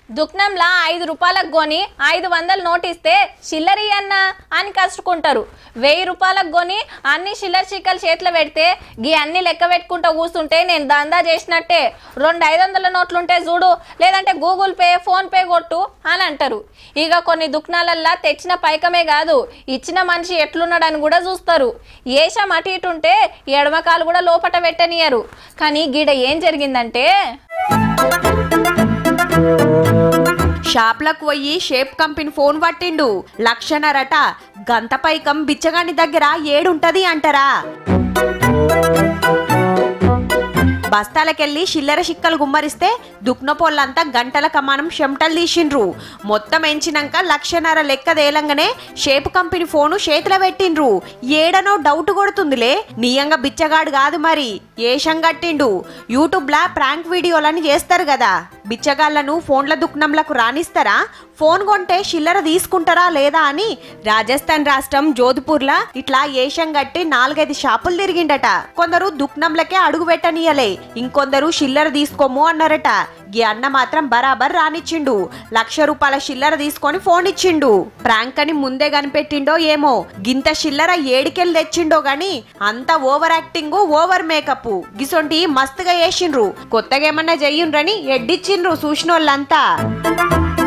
దుక్నంలా ఐదు రూపాయలకు కొని ఐదు వందలు నోటిస్తే చిల్లరి అన్న అని కసుకుంటారు వెయ్యి రూపాయలకు కొని అన్ని చిల్లర చిక్కలు చేతిలో పెడితే గీ అన్ని లెక్క పెట్టుకుంటూ కూర్చుంటే నేను దందా చేసినట్టే రెండు ఐదు వందల నోట్లుంటే చూడు లేదంటే గూగుల్ పే ఫోన్ పే కొట్టు అని అంటారు ఇక కొన్ని దుకాణాలల్లా తెచ్చిన పైకమే కాదు ఇచ్చిన మనిషి ఎట్లున్నాడని కూడా చూస్తారు ఏషం అటు ఇటు ఉంటే ఎడమకాలు కూడా లోపట పెట్టనియరు కానీ గీడ ఏం జరిగిందంటే షాప్లకు పోయి షేప్ కంపెనీ ఫోన్ పట్టిండు లక్షన్నరట గంత పైకం బిచ్చగాని దగ్గర ఏడుంటది అంటారా బస్తాలకెళ్ళి చిల్లర చిక్కలు గుమ్మరిస్తే దుక్నపోళ్ళంతా గంటల కమానం చెమటలు తీసిండ్రు మొత్తం ఎంచినాక లక్షన్నర లెక్క తేలంగానే షేప్ కంపెనీ ఫోను చేతిలో పెట్టిండ్రు ఏడనో డౌట్ కొడుతుందిలే నీయంగా బిచ్చగాడు కాదు మరి ఏషం కట్టిండు యూట్యూబ్లా ప్రాంక్ వీడియోలని చేస్తారు కదా బిచ్చగాళ్లను ఫోన్ల దుక్నంలకు రాణిస్తారా ఫోన్ కొంటే చిల్లర తీసుకుంటారా లేదా అని రాజస్థాన్ రాష్ట్రం జోధ్పూర్లా ఇట్లా ఏషం కట్టి నాలుగైదు షాపులు తిరిగిండట కొందరు దుక్నంలకే అడుగు పెట్టనీయలే ఇంకొందరు చిల్లర తీసుకోము అన్నారట ఈ అన్న మాత్రం బరాబర్ రానిచ్చిండు లక్ష రూపాయల చిల్లర తీసుకొని ఫోన్ ఇచ్చిండు ప్రాంక్ అని ముందే కనిపెట్టిండో ఏమో గింత చిల్లర ఏడికెళ్ళి తెచ్చిండో గాని అంత ఓవర్ యాక్టింగ్ ఓవర్ మేకప్ గిసొంటి మస్తుగా వేసిండ్రు కొత్తగా ఏమన్నా చెయ్యుండ్రని ఎడ్డిచ్చిండ్రు చూసినోళ్ళంతా